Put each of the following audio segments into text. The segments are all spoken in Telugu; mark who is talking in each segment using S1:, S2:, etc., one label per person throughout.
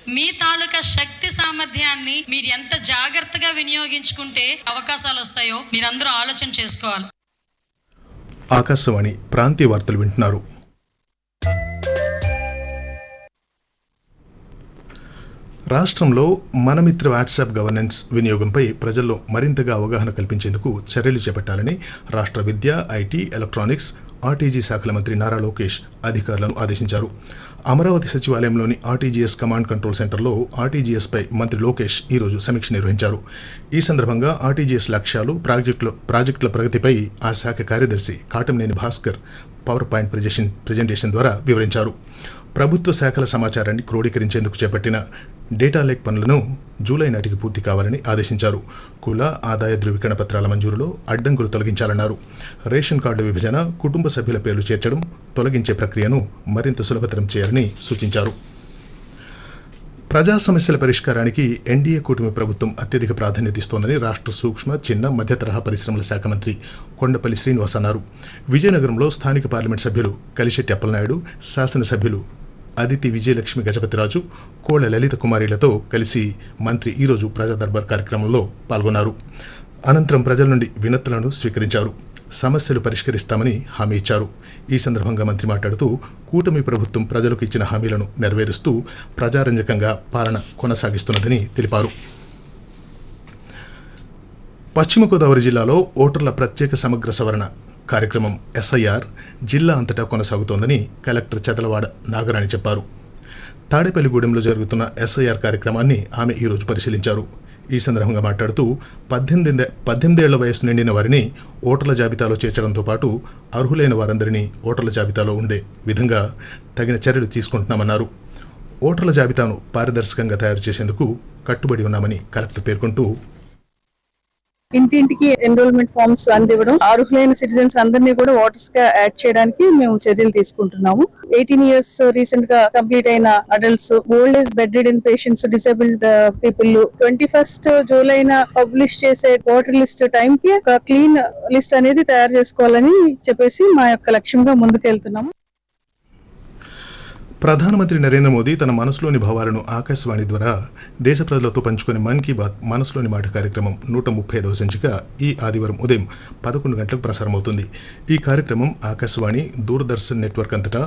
S1: మీ తాలూకా శక్తి సామర్థ్యాన్ని మీరు ఎంత జాగ్రత్తగా వినియోగించుకుంటే అవకాశాలు వస్తాయో మీరందరూ ఆలోచన చేసుకోవాలి
S2: ఆకాశవాణి ప్రాంతీయ వార్తలు వింటున్నారు రాష్ట్రంలో మనమిత్ర వాట్సాప్ గవర్నెన్స్ వినియోగంపై ప్రజల్లో మరింతగా అవగాహన కల్పించేందుకు చర్యలు చేపట్టాలని రాష్ట్ర విద్య ఐటీ ఎలక్ట్రానిక్స్ ఆర్టీజీ శాఖల మంత్రి నారా లోకేష్ అధికారులను ఆదేశించారు అమరావతి సచివాలయంలోని ఆర్టీజీఎస్ కమాండ్ కంట్రోల్ సెంటర్లో ఆర్టీజీఎస్పై మంత్రి లోకేష్ ఈరోజు సమీక్ష నిర్వహించారు ఈ సందర్భంగా ఆర్టీజీఎస్ లక్ష్యాలు ప్రాజెక్టుల ప్రాజెక్టుల ప్రగతిపై ఆ శాఖ కార్యదర్శి Katamneni Bhaskar PowerPoint presentation presentation ద్వారా వివరించారు ప్రభుత్వ శాఖల సమాచారాన్ని క్రోడీకరించేందుకు చేపట్టిన డేటా లేక్ పనులను జూలై నాటికి పూర్తి కావాలని ఆదేశించారు కుల ఆదాయ ధృవీకరణ పత్రాల మంజూరులో అడ్డంకులు తొలగించాలన్నారు రేషన్ కార్డు విభజన కుటుంబ సభ్యుల పేర్లు చేర్చడం తొలగించే ప్రక్రియను మరింత సులభతరం చేయాలని సూచించారు ప్రజా సమస్యల పరిష్కారానికి ఎన్డీఏ కూటమి ప్రభుత్వం అత్యధిక ప్రాధాన్యత ఇస్తోందని రాష్ట్ర సూక్ష్మ చిన్న మధ్య తరహా పరిశ్రమల శాఖ మంత్రి కొండపల్లి శ్రీనివాస్ అన్నారు విజయనగరంలో స్థానిక పార్లమెంట్ సభ్యులు కలిశెట్టి అప్పలనాయుడు శాసనసభ్యులు అదితి విజయలక్ష్మి గజపతిరాజు కోళ్ల లలిత కుమారిలతో కలిసి మంత్రి ఈరోజు ప్రజా దర్బార్ కార్యక్రమంలో పాల్గొన్నారు అనంతరం ప్రజల నుండి వినతులను స్వీకరించారు సమస్యలు పరిష్కరిస్తామని హామీ ఇచ్చారు ఈ సందర్భంగా మంత్రి మాట్లాడుతూ కూటమి ప్రభుత్వం ప్రజలకు ఇచ్చిన హామీలను నెరవేరుస్తూ ప్రజారంజకంగా పాలన కొనసాగిస్తున్నదని తెలిపారు పశ్చిమ గోదావరి జిల్లాలో ఓటర్ల ప్రత్యేక సమగ్ర సవరణ కార్యక్రమం ఎస్ఐఆర్ జిల్లా అంతటా కొనసాగుతోందని కలెక్టర్ చదలవాడ నాగరాణి చెప్పారు తాడేపల్లిగూడెంలో జరుగుతున్న ఎస్ఐఆర్ కార్యక్రమాన్ని ఆమె ఈరోజు పరిశీలించారు ఈ సందర్భంగా మాట్లాడుతూ పద్దెనిమిది పద్దెనిమిదేళ్ల వయసు నిండిన వారిని ఓటర్ల జాబితాలో చేర్చడంతో పాటు అర్హులైన వారందరినీ ఓటర్ల జాబితాలో ఉండే విధంగా తగిన చర్యలు తీసుకుంటున్నామన్నారు ఓటర్ల జాబితాను పారదర్శకంగా తయారు చేసేందుకు కట్టుబడి ఉన్నామని కలెక్టర్ పేర్కొంటూ
S3: ఇంటింటికి ఎన్రోల్మెంట్ ఫామ్స్ అందివ్వడం అర్హులైన సిటిజన్స్ అందరినీ కూడా ఓటర్స్ గా యాడ్ చేయడానికి మేము చర్యలు తీసుకుంటున్నాము ఎయిటీన్ ఇయర్స్ రీసెంట్ గా కంప్లీట్ అయిన adults old age bedridden patients disabled people twenty first జూలైన పబ్లిష్ చేసే ఓటర్ లిస్ట్ టైం కి ఒక క్లీన్ లిస్ట్ అనేది తయారు చేసుకోవాలని చెప్పేసి మా యొక్క లక్ష్యంగా ముందుకెళ్తున్నాము
S2: ప్రధానమంత్రి నరేంద్ర మోదీ తన మనసులోని భావాలను ఆకాశవాణి ద్వారా దేశ ప్రజలతో పంచుకునే మన్ కీ బాత్ మనసులోని మాట కార్యక్రమం నూట ముప్పై ఐదవ సంచిక ఈ ఆదివారం ఉదయం పదకొండు గంటలకు ప్రసారమవుతుంది ఈ కార్యక్రమం ఆకాశవాణి దూరదర్శన్ నెట్వర్క్ అంతటా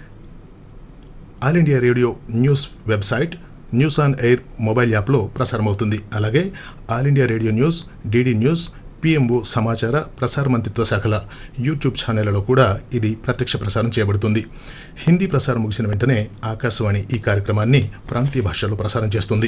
S2: All India Radio news website news on air mobile యాప్లో ప్రసారమవుతుంది అలాగే All India Radio news DD news PMO సమాచార ప్రసార మంత్రిత్వ శాఖల యూట్యూబ్ ఛానళ్లలో కూడా ఇది ప్రత్యక్ష ప్రసారం చేయబడుతుంది హిందీ ప్రసారం ముగిసిన వెంటనే ఆకాశవాణి ఈ కార్యక్రమాన్ని ప్రాంతీయ భాషల్లో ప్రసారం చేస్తుంది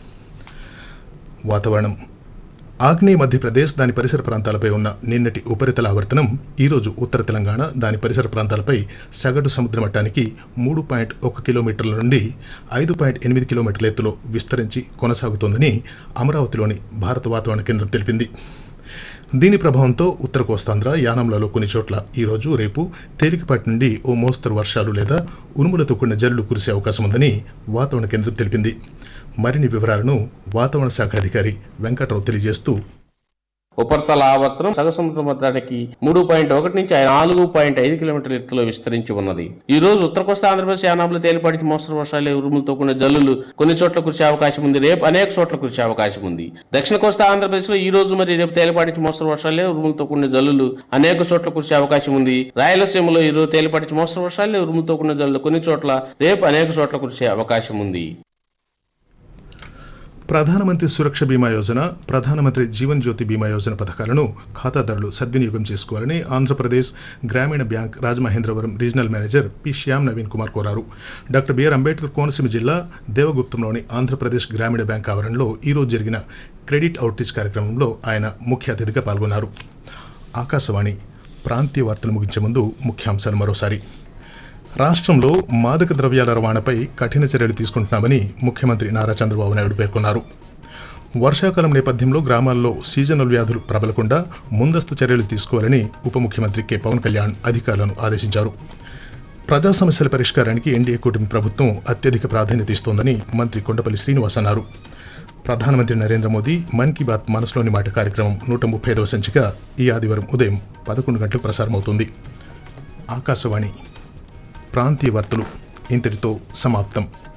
S2: వాతావరణం ఆగ్నేయ మధ్యప్రదేశ్ దాని పరిసర ప్రాంతాలపై ఉన్న నిన్నటి ఉపరితల ఆవర్తనం ఈరోజు ఉత్తర తెలంగాణ దాని పరిసర ప్రాంతాలపై సగటు సముద్ర మట్టానికి మూడు పాయింట్ ఒక కిలోమీటర్ల నుండి ఐదు పాయింట్ ఎనిమిది కిలోమీటర్ల ఎత్తులో విస్తరించి కొనసాగుతోందని అమరావతిలోని భారత వాతావరణ కేంద్రం తెలిపింది దీని ప్రభావంతో ఉత్తర కోస్తాంధ్ర యానంలలో కొన్ని చోట్ల ఈరోజు రేపు తేలికపాటి నుండి ఓ మోస్తరు వర్షాలు లేదా ఉరుములతో కూడిన జల్లులు కురిసే అవకాశం ఉందని వాతావరణ కేంద్రం తెలిపింది మరిన్ని వివరాలను వాతావరణ శాఖ అధికారి వెంకట్రావు తెలియజేస్తూ
S4: ఉపరితల ఆవర్తనం సగ సముద్ర మట్టానికి మూడు పాయింట్ ఒకటి నుంచి నాలుగు పాయింట్ ఐదు కిలోమీటర్ల ఎత్తులో విస్తరించి ఉన్నది ఈ రోజు ఉత్తర కోస్తా ఆంధ్రప్రదేశ్ యానాంలో తేలిపాటి మోస్తరు వర్షాలు ఉరుములతో కూడిన జల్లులు కొన్ని చోట్ల కురిసే అవకాశం ఉంది రేపు అనేక చోట్ల కురిసే అవకాశం ఉంది దక్షిణ కోస్తా ఆంధ్రప్రదేశ్ లో ఈ రోజు మరి రేపు తేలిపాటి మోస్తరు వర్షాలే ఉరుములతో కూడిన జల్లులు అనేక చోట్ల కురిసే అవకాశం ఉంది రాయలసీమలో ఈ రోజు తేలిపాటి మోస్తరు వర్షాలే ఉరుములతో కూడిన జల్లులు కొన్ని చోట్ల రేపు అనేక చోట్ల కురిసే అవకాశం ఉంది
S2: ప్రధానమంత్రి సురక్ష బీమా యోజన ప్రధానమంత్రి జీవన్ జ్యోతి బీమా యోజన పథకాలను ఖాతాదారులు సద్వినియోగం చేసుకోవాలని Andhra Pradesh Grameena bank Rajamahendravaram regional manager P Shyam Naveen Kumar కోరారు డాక్టర్ బిఆర్ అంబేద్కర్ కోనసీమ జిల్లా దేవగుప్తంలోని ఆంధ్రప్రదేశ్ గ్రామీణ బ్యాంక్ ఆవరణలో ఈరోజు జరిగిన క్రెడిట్ అవుట్రీచ్ కార్యక్రమంలో ఆయన ముఖ్య అతిథిగా పాల్గొన్నారు ఆకాశవాణి ప్రాంతీయ వార్తలు ముగించే ముందు ముఖ్యాంశాలు మరోసారి రాష్ట్రంలో మాదక ద్రవ్యాల రవాణాపై కఠిన చర్యలు తీసుకుంటున్నామని ముఖ్యమంత్రి నారా చంద్రబాబు నాయుడు పేర్కొన్నారు వర్షాకాలం నేపథ్యంలో గ్రామాల్లో సీజనల్ వ్యాధులు ప్రబలకుండా ముందస్తు చర్యలు తీసుకోవాలని ఉప ముఖ్యమంత్రి కె పవన్ కళ్యాణ్ అధికారులను ఆదేశించారు ప్రజా సమస్యల పరిష్కారానికి ఎన్డీఏ కూటమి ప్రభుత్వం అత్యధిక ప్రాధాన్యత ఇస్తోందని మంత్రి కొండపల్లి శ్రీనివాస్ అన్నారు ప్రధానమంత్రి నరేంద్ర మోదీ మన్ కీ బాత్ మనసులోని మాట కార్యక్రమం నూట ముప్పై ఐదవ సంచిక ఈ ఆదివారం ఉదయం పదకొండు గంటలకు ప్రసారమవుతుంది ఆకాశవాణి ప్రాంతీయ వార్తలు ఇంతటితో సమాప్తం